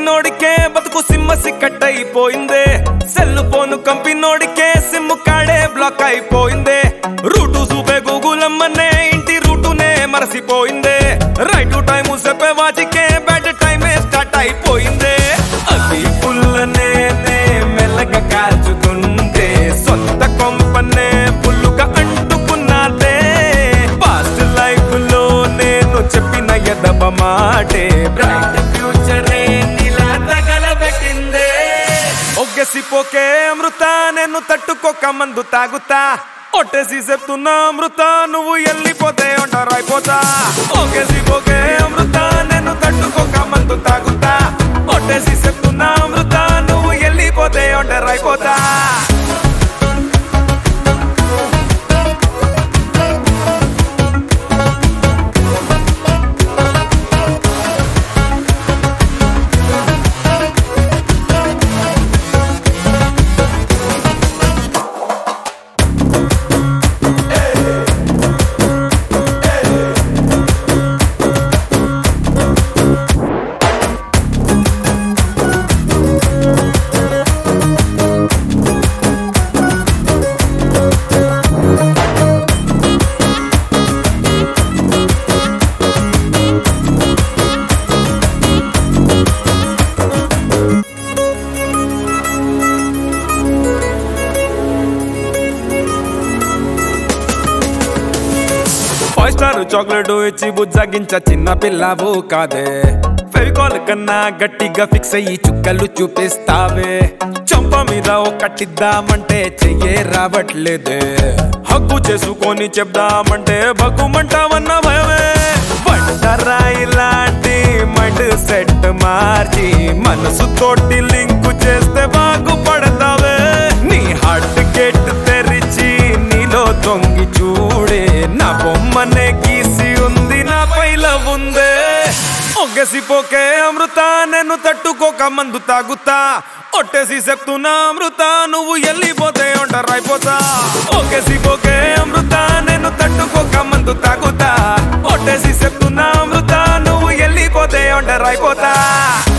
కంపినోడికే బతుకు సిమ్మ సిక్కట్ అయిపోయిందే సెల్ ఫోన్ కంపినోడికే సిమ్ కాడే బ్లాక్ అయిపోయిందే రూటు చూపే గూగుల్ అమ్మనే ఇంటి రూటునే మరసిపోయిందే రైట్ టైం చెప్పే వాచికే బ్యాడ్ టైమే స్టార్ట్ అయిపోయిందే అది పుల్లనే మెల్లగా కాల్చుతుంటే సొంత కొంపనే పుల్లుగా అంటుకున్నదే పాస్ట్ లైఫ్ లో నేను చెప్పిన ఎదవ మాటే బ్రైట్ ఫ్యూచరే నీలా తగలబెట్టిందే ఒగ్గసిపోకే అమృత నేను తట్టుకోక మందు తాగుతా ఒట్టేసి చెప్తున్నా అమృత నువ్వు వెళ్ళిపోతే ఉంటారు అయిపోతా ఒగ్గసిపోకే అమృత నేను తట్టుకోక మందు తాగుతా ఒట్టేసి చెప్తున్నా అమృత నువ్వు వెళ్ళిపోతే ఉంటారు అయిపోతా ఫైవ్ స్టార్ చాక్లెట్ ఇచ్చి బుజ్జగించ చిన్న పిల్లవు కాదే ఫెవికాల్ కన్నా గట్టిగా ఫిక్స్ అయ్యి చుక్కలు చూపిస్తావే చంప మీద ఒకటిద్దామంటే చెయ్యే రావట్లేదే హక్కు చేసుకొని చెప్దామంటే బగ్గుమంటావన్న భయమే బండరాయి లాంటి మైండ్ సెట్ మార్చి మనసు తోటి లింకు చేస్తే బాగుపడతావే నీ హార్ట్ గేట్ తెరిచి నీలో తొంగి చూడే నా బొమ్మనే గీసి ఉంది నా పైల ఉందే ఒగ్గసిపోకే అమృత నేను తట్టుకోక మందు తాగుతా ఒట్టేసి చెప్తున్నా అమృత నువ్వు వెళ్ళిపోతే ఒంటరైపోతా ఒగ్గసిపోకే అమృత నేను తట్టుకోక మందు తాగుతా ఒట్టేసి చెప్తున్నా అమృత నువ్వు వెళ్ళిపోతే ఒంటరైపోతా